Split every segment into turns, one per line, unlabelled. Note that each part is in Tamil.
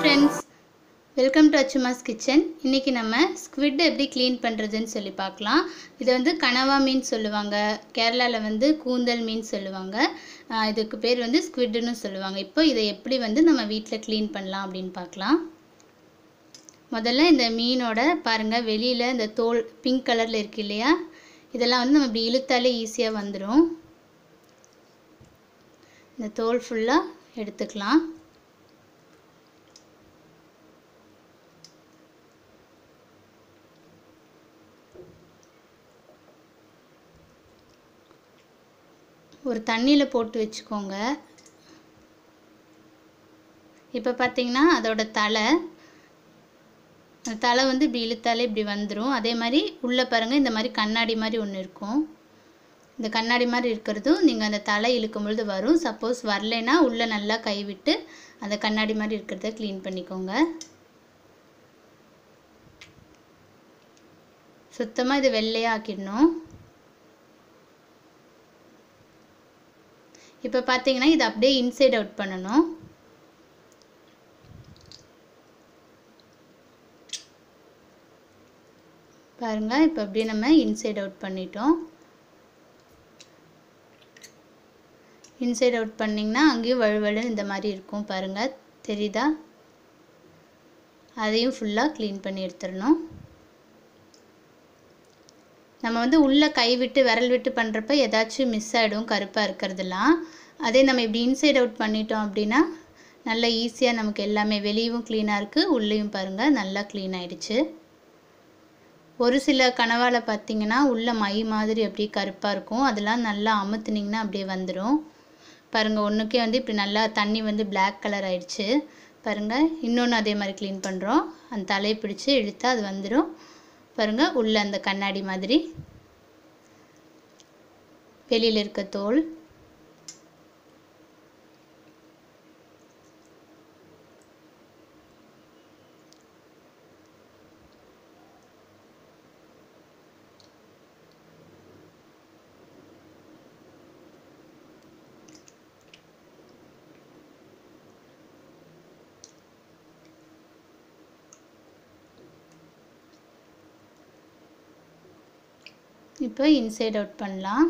friends welcome to Achumas kitchen இன்றைக்கி நம்ம ஸ்குவிட் எப்படி க்ளீன் பண்ணுறதுன்னு சொல்லி பார்க்கலாம் இதை வந்து கனவா மீன் சொல்லுவாங்க கேரளாவில் வந்து கூந்தல் மீன் சொல்லுவாங்க ஆஹ் இதுக்கு பேர் வந்து ஸ்குவிட்னு சொல்லுவாங்க இப்போ இதை எப்படி வந்து நம்ம வீட்டில் க்ளீன் பண்ணலாம் அப்படின்னு பார்க்கலாம் முதல்ல இந்த மீனோட பாருங்கள் வெளியில் இந்த தோல் பிங்க் கலரில் இருக்கு இல்லையா இதெல்லாம் வந்து நம்ம இப்படி இழுத்தாலே ஈஸியாக வந்துடும் இந்த தோல் ஃபுல்லாக எடுத்துக்கலாம் ஒரு தண்ணியில் போட்டு வச்சுக்கோங்க இப்போ பார்த்தீங்கன்னா அதோட தலை அந்த தலை வந்து இப்படி இழுத்தாலே இப்படி வந்துடும் அதே மாதிரி உள்ளே பாருங்கள் இந்த மாதிரி கண்ணாடி மாதிரி ஒன்று இருக்கும் இந்த கண்ணாடி மாதிரி இருக்கிறதும் நீங்கள் அந்த தலை இழுக்கும் பொழுது வரும் சப்போஸ் வரலைன்னா உள்ளே நல்லா கைவிட்டு அந்த கண்ணாடி மாதிரி இருக்கிறத க்ளீன் பண்ணிக்கோங்க சுத்தமாக இது வெள்ளையாக ஆக்கிடணும் இப்போ பார்த்தீங்கன்னா இது அப்படியே இன்சைட் அவுட் பண்ணணும் பாருங்க இப்போ அப்படியே நம்ம இன்சைட் அவுட் பண்ணிட்டோம் இன்சைட் அவுட் பண்ணிங்கன்னா அங்கேயும் வழுவழுன்னு இந்த மாதிரி இருக்கும் பாருங்கள் தெரியுதா அதையும் ஃபுல்லாக க்ளீன் பண்ணி எடுத்துடணும் நம்ம வந்து உள்ளே கை விட்டு விரல் விட்டு பண்ணுறப்ப ஏதாச்சும் மிஸ் ஆகிடும் கருப்பாக இருக்கிறதுலாம் அதே நம்ம இப்படி இன்சைட் அவுட் பண்ணிட்டோம் அப்படின்னா நல்லா ஈஸியாக நமக்கு எல்லாமே வெளியும் க்ளீனாக இருக்குது உள்ளேயும் பாருங்கள் நல்லா க்ளீன் ஆயிடுச்சு ஒரு சில கனவால பார்த்தீங்கன்னா உள்ள மை மாதிரி அப்படியே கருப்பாக இருக்கும் அதெல்லாம் நல்லா அமுத்துனீங்கன்னா அப்படியே வந்துடும் பாருங்கள் ஒன்றுக்கே வந்து இப்படி நல்லா தண்ணி வந்து பிளாக் கலர் ஆயிடுச்சு பாருங்கள் இன்னொன்று அதே மாதிரி க்ளீன் பண்ணுறோம் அந்த தலையை பிடிச்சி இழுத்தா அது வந்துடும் பாருங்கள் உள்ள அந்த கண்ணாடி மாதிரி வெளியில் இருக்க தோல் இப்போ இன்சைட் அவுட் பண்ணலாம்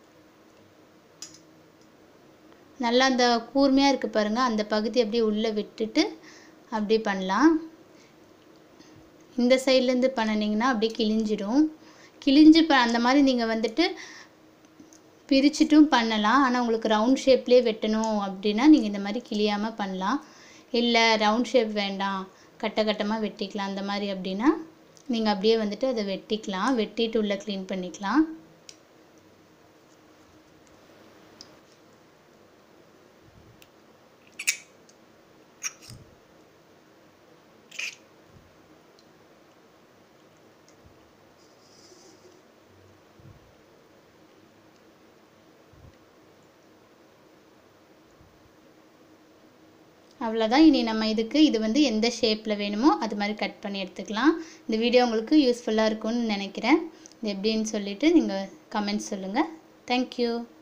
நல்லா அந்த கூர்மையாக இருக்குது பாருங்கள் அந்த பகுதி அப்படியே உள்ளே விட்டுட்டு அப்படியே பண்ணலாம் இந்த சைட்லேருந்து பண்ணினீங்கன்னா அப்படியே கிழிஞ்சிடும் கிழிஞ்சு ப அந்த மாதிரி நீங்கள் வந்துட்டு பிரிச்சுட்டும் பண்ணலாம் ஆனால் உங்களுக்கு ரவுண்ட் ஷேப்லேயே வெட்டணும் அப்படின்னா நீங்கள் இந்த மாதிரி கிழியாமல் பண்ணலாம் இல்லை ரவுண்ட் ஷேப் வேண்டாம் கட்ட கட்டமாக வெட்டிக்கலாம் அந்த மாதிரி அப்படின்னா நீங்கள் அப்படியே வந்துட்டு அதை வெட்டிக்கலாம் வெட்டிட்டு உள்ளே க்ளீன் பண்ணிக்கலாம் அவ்வளோதான் இனி நம்ம இதுக்கு இது வந்து எந்த ஷேப்பில் வேணுமோ அது மாதிரி கட் பண்ணி எடுத்துக்கலாம் இந்த வீடியோ உங்களுக்கு யூஸ்ஃபுல்லாக இருக்கும்னு நினைக்கிறேன் இது எப்படின்னு சொல்லிவிட்டு நீங்கள் கமெண்ட்ஸ் சொல்லுங்கள் தேங்க்யூ